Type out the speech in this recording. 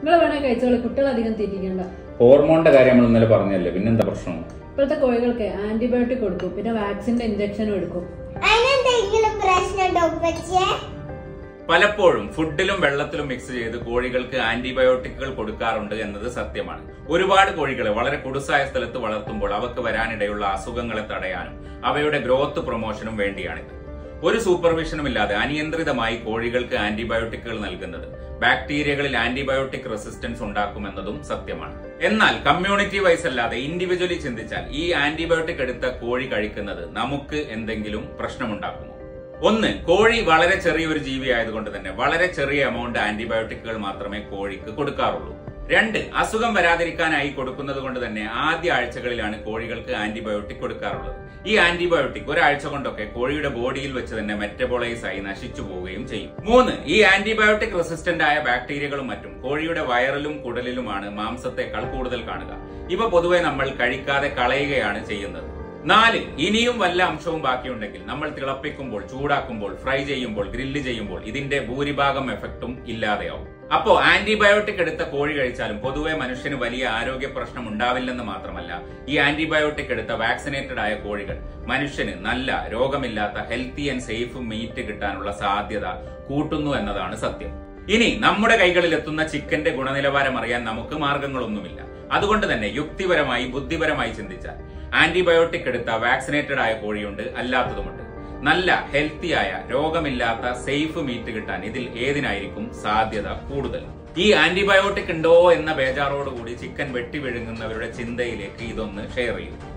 നിങ്ങൾ വേണേ കഴിച്ചോളൂ കുട്ടികൾ അധികം തിരിക്കണ്ട ഹോർമോണിന്റെ കാര്യം നമ്മൾ ഇന്നലെ പറഞ്ഞല്ലേ പിന്നെന്താ പ്രശ്നം ഇപ്പോഴത്തെ കോഴികൾക്ക് ആന്റിബയോട്ടിക് കൊടുക്കും പിന്നെ വാക്സിന്റെ ഇഞ്ചക്ഷനും എടുക്കും അതിനെന്തെങ്കിലും പ്രശ്നമുണ്ടോ ഉപ്പച്ചേ പലപ്പോഴും ഫുഡിലും വെള്ളത്തിലും മിക്സ് ചെയ്ത് കോഴികൾക്ക് ആന്റിബയോട്ടിക്കുകൾ കൊടുക്കാറുണ്ട് എന്നത് സത്യമാണ് ഒരുപാട് കോഴികളെ വളരെ കുടുസായ സ്ഥലത്ത് വളർത്തുമ്പോൾ അവർക്ക് വരാനിടയുള്ള അസുഖങ്ങളെ തടയാനും അവയുടെ ഗ്രോത്ത് പ്രൊമോഷനും വേണ്ടിയാണിത് ഒരു സൂപ്പർവിഷനും ഇല്ലാതെ അനിയന്ത്രിതമായി കോഴികൾക്ക് ആന്റിബയോട്ടിക്കുകൾ നൽകുന്നത് ബാക്ടീരിയകളിൽ ആന്റിബയോട്ടിക് റെസിസ്റ്റൻസ് ഉണ്ടാക്കുമെന്നതും സത്യമാണ് എന്നാൽ കമ്മ്യൂണിറ്റി വൈസ് അല്ലാതെ ഇൻഡിവിജ്വലി ചിന്തിച്ചാൽ ഈ ആന്റിബയോട്ടിക് എടുത്ത കോഴി കഴിക്കുന്നത് നമുക്ക് എന്തെങ്കിലും പ്രശ്നമുണ്ടാക്കുമോ ഒന്ന് കോഴി വളരെ ചെറിയൊരു ജീവി ആയതുകൊണ്ട് തന്നെ വളരെ ചെറിയ എമൗണ്ട് ആന്റിബയോട്ടിക്കുകൾ മാത്രമേ കോഴിക്ക് കൊടുക്കാറുള്ളൂ രണ്ട് അസുഖം വരാതിരിക്കാനായി കൊടുക്കുന്നത് കൊണ്ട് തന്നെ ആദ്യ ആഴ്ചകളിലാണ് കോഴികൾക്ക് ആന്റിബയോട്ടിക് കൊടുക്കാറുള്ളത് ഈ ആന്റിബയോട്ടിക് ഒരാഴ്ച കൊണ്ടൊക്കെ കോഴിയുടെ ബോഡിയിൽ വെച്ച് തന്നെ മെറ്റബോളൈസ് ആയി നശിച്ചു പോവുകയും ചെയ്യും മൂന്ന് ഈ ആന്റിബയോട്ടിക് റെസിസ്റ്റന്റ് ആയ ബാക്ടീരിയകളും മറ്റും കോഴിയുടെ വയറിലും കുടലിലുമാണ് മാംസത്തെക്കാൾ കൂടുതൽ കാണുക ഇവ പൊതുവെ നമ്മൾ കഴിക്കാതെ കളയുകയാണ് ചെയ്യുന്നത് നാല് ഇനിയും വല്ല അംശവും ബാക്കിയുണ്ടെങ്കിൽ നമ്മൾ തിളപ്പിക്കുമ്പോൾ ചൂടാക്കുമ്പോൾ ഫ്രൈ ചെയ്യുമ്പോൾ ഗ്രില്ല് ചെയ്യുമ്പോൾ ഇതിന്റെ ഭൂരിഭാഗം എഫക്റ്റും ഇല്ലാതെയാവും അപ്പോ ആന്റിബയോട്ടിക് എടുത്ത കോഴി കഴിച്ചാലും പൊതുവെ മനുഷ്യന് വലിയ ആരോഗ്യ പ്രശ്നം ഉണ്ടാവില്ലെന്ന് മാത്രമല്ല ഈ ആന്റിബയോട്ടിക് എടുത്ത വാക്സിനേറ്റഡ് ആയ കോഴികൾ മനുഷ്യന് നല്ല രോഗമില്ലാത്ത ഹെൽത്തി ആൻഡ് സേഫ് മീറ്റ് കിട്ടാനുള്ള സാധ്യത കൂട്ടുന്നു എന്നതാണ് സത്യം ഇനി നമ്മുടെ കൈകളിൽ എത്തുന്ന ചിക്കന്റെ ഗുണനിലവാരം അറിയാൻ നമുക്ക് മാർഗങ്ങളൊന്നുമില്ല അതുകൊണ്ട് തന്നെ യുക്തിപരമായി ബുദ്ധിപരമായി ചിന്തിച്ചാൽ ആന്റിബയോട്ടിക് എടുത്ത വാക്സിനേറ്റഡ് ആയ കോഴിയുണ്ട് അല്ലാത്തതുമുണ്ട് നല്ല ഹെൽത്തിയായ രോഗമില്ലാത്ത സേഫ് മീറ്റ് കിട്ടാൻ ഇതിൽ ഏതിനായിരിക്കും സാധ്യത കൂടുതൽ ഈ ആന്റിബയോട്ടിക് ഉണ്ടോ എന്ന ബേജാറോടുകൂടി ചിക്കൻ വെട്ടി വിഴുങ്ങുന്നവരുടെ ചിന്തയിലേക്ക് ഇതൊന്ന് ഷെയർ ചെയ്യും